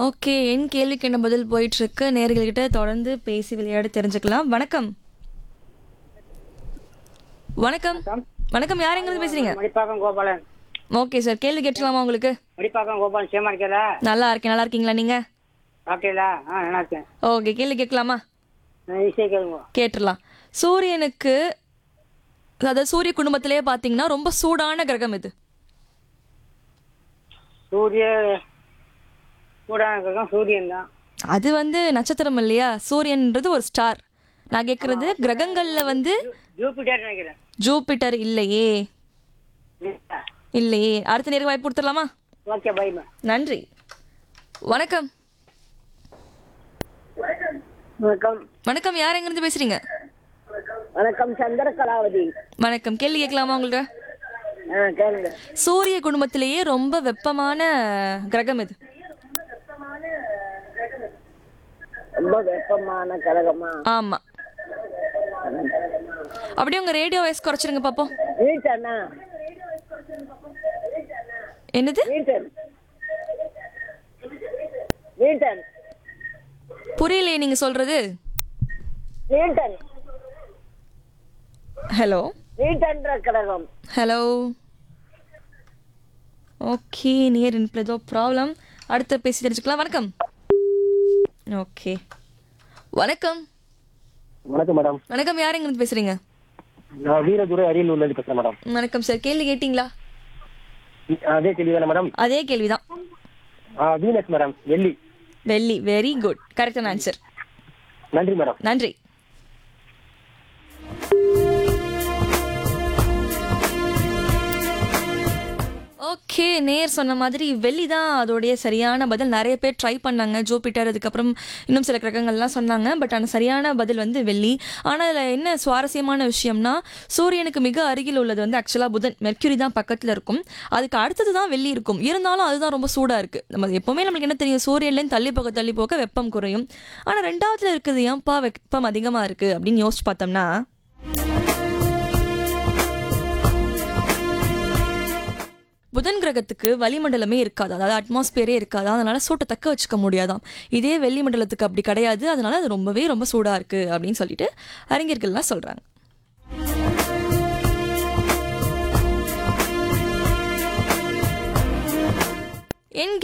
okay என் கேள்விக்கு என்ன பதில் போயிட்டு இருக்கு நேர்கள்கிட்ட தொடர்ந்து பேசி விளையாட தெரிஞ்சுக்கலாம் வணக்கம் வணக்கம் வணக்கம் யார் எங்க பேசுறீங்க மடிப்பாக்கம் கோபாலன் ஓகே சார் கேள்வி கேட்டுக்கலாமா உங்களுக்கு மடிப்பாக்கம் கோபாலன் சேமா இருக்கல நல்லா இருக்கேன் நல்லா இருக்கீங்களா நீங்க சாப்பிட்டீங்களா ஆ நல்லா இருக்கேன் ஓகே கேள்வி கேட்கலாமா நான் ஈஸியாக கேளுங்க கேட்டுடலாம் சூரியனுக்கு அதாவது சூரிய குடும்பத்திலேயே பார்த்தீங்கன்னா ரொம்ப சூடான கிரகம் இது சூரிய சூடான கிரகம் சூரியன் தான் அது வந்து நட்சத்திரம் இல்லையா சூரியன்ன்றது ஒரு ஸ்டார் நான் கேட்கறது கிரகங்கள்ல வந்து ஜூபிட்டர் நினைக்கிறேன் ஜூபிட்டர் இல்லையே இல்லையே அடுத்த நேரம் வாய்ப்பு கொடுத்துடலாமா ஓகே பைமா நன்றி வணக்கம் வணக்கம் வணக்கம் யார் எங்கிருந்து பேசுறீங்க வணக்கம் சந்திர கலாவதி வணக்கம் கேள்வி கேட்கலாமா உங்கள்ட்ட ஆ கேளுங்க சூரிய குடும்பத்திலேயே ரொம்ப வெப்பமான கிரகம் இது ரொம்ப வெப்பமான கிரகமா ஆமா அப்படியே உங்க ரேடியோ வாய்ஸ் குறைச்சிருங்க பாப்போம் நீட்டனா என்னது நீட்டன் நீட்டன் புரியலையே நீங்க சொல்றது நீட்டன் ஹலோ நீட்டன்ற கிரகம் ஹலோ ஓகே நியர் இன்பில் ஏதோ ப்ராப்ளம் அடுத்து பேசி தெரிஞ்சுக்கலாம் வணக்கம் ஓகே வணக்கம் வணக்கம் மேடம் வணக்கம் யார் எங்கிருந்து பேசுறீங்க நான் வீரதுரை அரியலூர்ல இருந்து பேசுறேன் மேடம் வணக்கம் சார் கேள்வி கேட்டிங்களா அதே கேள்வி தானே மேடம் அதே கேள்விதான் ஆ, வீனஸ் மேடம் வெள்ளி வெள்ளி வெரி குட் கரெக்டான ஆன்சர் நன்றி மேடம் நன்றி ஓகே நேர் சொன்ன மாதிரி வெள்ளி தான் அதோடைய சரியான பதில் நிறைய பேர் ட்ரை பண்ணாங்க ஜூபிட்டர் அதுக்கப்புறம் இன்னும் சில கிரகங்கள்லாம் சொன்னாங்க பட் ஆனால் சரியான பதில் வந்து வெள்ளி ஆனால் இதில் என்ன சுவாரஸ்யமான விஷயம்னா சூரியனுக்கு மிக அருகில் உள்ளது வந்து ஆக்சுவலாக புதன் மெர்க்யூரி தான் பக்கத்தில் இருக்கும் அதுக்கு அடுத்தது தான் வெள்ளி இருக்கும் இருந்தாலும் அதுதான் ரொம்ப சூடாக இருக்குது நம்ம எப்போவுமே நம்மளுக்கு என்ன தெரியும் சூரியன்லேருந்து தள்ளி போக தள்ளி போக வெப்பம் குறையும் ஆனால் ரெண்டாவதுல இருக்குது ஏன்ப்பா வெப்பம் அதிகமாக இருக்குது அப்படின்னு யோசிச்சு பார்த்தோம்னா புதன் கிரகத்துக்கு வளிமண்டலமே இருக்காது அதாவது அட்மாஸ்பியரே இருக்காது அதனால சூட்டை தக்க வச்சுக்க முடியாதாம் இதே வெள்ளி மண்டலத்துக்கு அப்படி கிடையாது அதனால அது ரொம்பவே ரொம்ப சூடா இருக்கு அப்படின்னு சொல்லிட்டு அறிஞர்கள்லாம் சொல்றாங்க என்